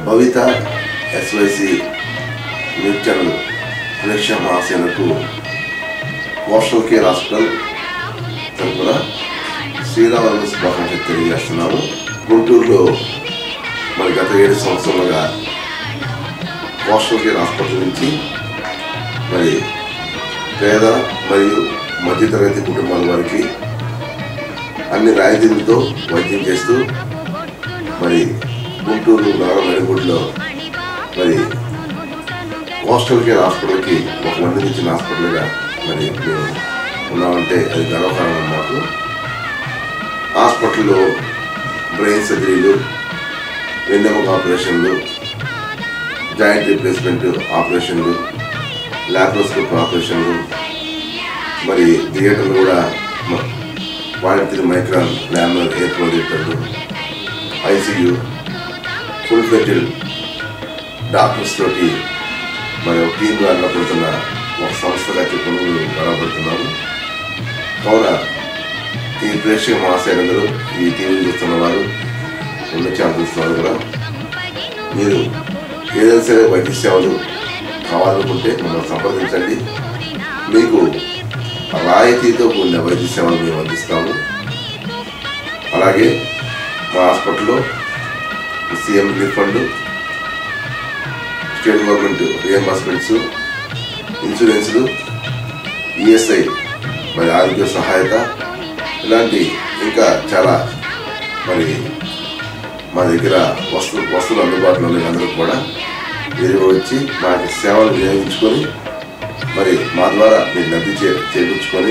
భవిత SYC news channel ప్రేక్షక మహాసేనకు coastal care hospital తరఫున శ్రీరామనవమి శుభాకాంక్షలు తెలియజేస్తున్నాము గుంటూరులో మరి గత ఏడు సంవత్సరాలుగా కోస్టల్ కేర్ హాస్పిటల్ నుంచి మరి పేద మరియు మధ్యతరగతి కుటుంబాల వారికి అన్ని రాయితీలతో వైద్యం చేస్తూ మరి గుంటూరు నగర మెరుగుడిలో మరి కోస్టల్ కేర్ హాస్పిటల్కి ఒక మందిని ఇచ్చిన హాస్పిటల్గా మరి మేము ఉన్నామంటే అది గర్వకారణం మాకు హాస్పిటల్లో బ్రెయిన్ సర్జరీలు వెన్నెముక ఆపరేషన్లు జాయింట్ రీప్లేస్మెంట్ ఆపరేషన్లు ల్యాప్రోస్కోప్ ఆపరేషన్లు మరి థియేటర్లు కూడా point three micron laminar air ప్రొజెక్టర్లు ఐసీయూ ఫుల్ ఫెటిల్ డాక్టర్స్ తోటి మరి ఒక టీం నడపడుతున్న ఒక సంస్థగా చెప్పుకుని బలపడుతున్నాము కావున ఈ ప్రేక్షక మహాశైలందరూ ఈ టీవీ చూస్తున్న వారు ఉన్న ఛానల్ చూస్తున్న వారు కూడా మీరు ఏదైనా సరే వైద్య సేవలు కావాలనుకుంటే మమ్మల్ని సంప్రదించండి మీకు రాయితీతో కూడిన వైద్య సేవలు మేము అందిస్తాము అలాగే మా హాస్పిటల్లో CM relief fund state government reimbursements ఇన్సూరెన్స్లు ఈఎస్ఐ మరి ఆరోగ్య సహాయత ఇలాంటి ఇంకా చాలా మరి మా దగ్గర వస్తు వస్తువులు అందుబాటులో ఉన్నాయి అందరూ కూడా మీరు వచ్చి మాకు సేవలు వినియోగించుకొని మరి మా ద్వారా మీరు లబ్ధి చే చేయించుకొని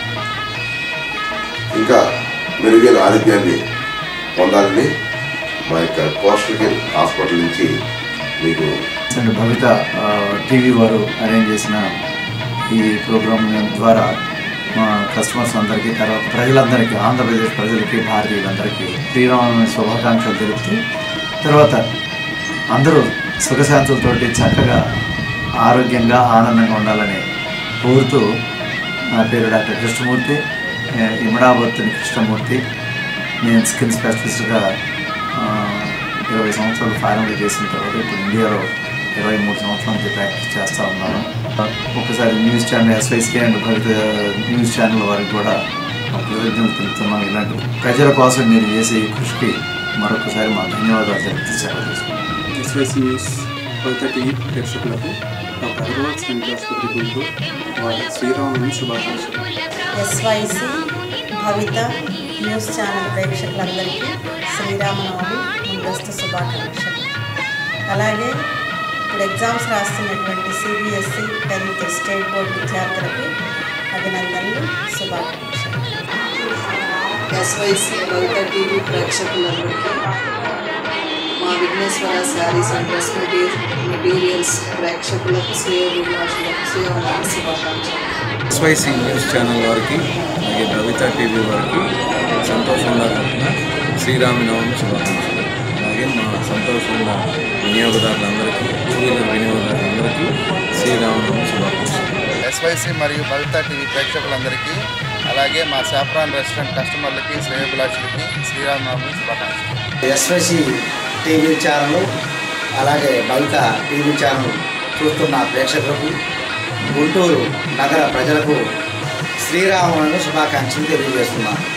ఇంకా మెరుగైన ఆరోగ్యాన్ని పొందాలని మా యొక్క కోస్టల్ కేర్ హాస్పిటల్ నుంచి మీకు అండ్ భవిత ఆ, టీవీ వారు అరేంజ్ చేసిన ఈ ప్రోగ్రామ్ ద్వారా మా కస్టమర్స్ అందరికీ తర్వాత ప్రజలందరికీ ఆంధ్రప్రదేశ్ ప్రజలకి భారతీయులందరికీ శ్రీరామనవమి శుభాకాంక్షలు తెలుపుతూ తర్వాత అందరూ సుఖశాంతులతోటి చక్కగా ఆరోగ్యంగా ఆనందంగా ఉండాలని కోరుతూ నా పేరు డాక్టర్ కృష్ణమూర్తి ఏ, ఇమడాబత్తుని కృష్ణమూర్తి నేను స్కిన్ స్పెషలిస్ట్గా ఆ, ఇరవై సంవత్సరాలు ఫారెన్లో చేసిన తర్వాత ఇప్పుడు ఇండియాలో ఇరవై మూడు సంవత్సరాల నుంచి ప్రాక్టీస్ చేస్తూ ఉన్నాను ఒకసారి news channel SYC and Bhavitha news channel వారికి కూడా మా కృతజ్ఞతలు తెలుపుతున్నాం ఇలాంటి ప్రజల కోసం మీరు చేసే ఈ కృషికి మరొకసారి మా ధన్యవాదాలు తెలుపుతూ సెలవు తీసుకుంటాం ఎస్వైసీ న్యూస్ భవిత టీవీ ప్రేక్షకులకు డాక్టర్ అగర్వాల్ సెంటర్ ఆసుపత్రి గుంటూరు వారి శ్రీరామనవమి శుభాకాంక్షలు ఎస్వైసి భవిత న్యూస్ ఛానల్ ప్రేక్షకులందరికీ శ్రీరామనవమి ముందస్తు శుభాకాంక్షలు అలాగే ఇప్పుడు ఎగ్జామ్స్ రాస్తున్నటువంటి సిబిఎస్ఈ టెన్త్ స్టేట్ బోర్డు విద్యార్థులకు అభినందనలు శుభాకాంక్షలు ఎస్వైసీ భవిత టీవీ ప్రేక్షకులందరికీ మా Vigneshwara saris and dress material materials ప్రేక్షకులకు శ్రేయోభిలాషులకు శ్రీరామ శుభాకాంక్షలు ఎస్వైసి న్యూస్ ఛానల్ వారికి అలాగే భవిత టీవీ వారికి సంతోషంగా కలిగిన శ్రీరామనవమి శుభాకాంక్షలు అలాగే మా సంతోషంగా వినియోగదారులందరికీ టూ వీలర్ వినియోగదారులందరికీ శ్రీరామనవమి శుభాకాంక్షలు ఎస్వైసి మరియు భవిత టీవీ ప్రేక్షకులందరికీ అలాగే మా సాఫ్రాన్ రెస్టారెంట్ కస్టమర్లకి శ్రేయోభిలాషులకి శ్రీరామనవమి శుభాకాంక్షలు ఎస్వైసి టీవీ ఛానల్ అలాగే బయట టీవీ ఛానల్ చూస్తున్న ప్రేక్షకులకు గుంటూరు నగర ప్రజలకు శ్రీరామనవమి శుభాకాంక్షలు తెలియజేస్తున్నాను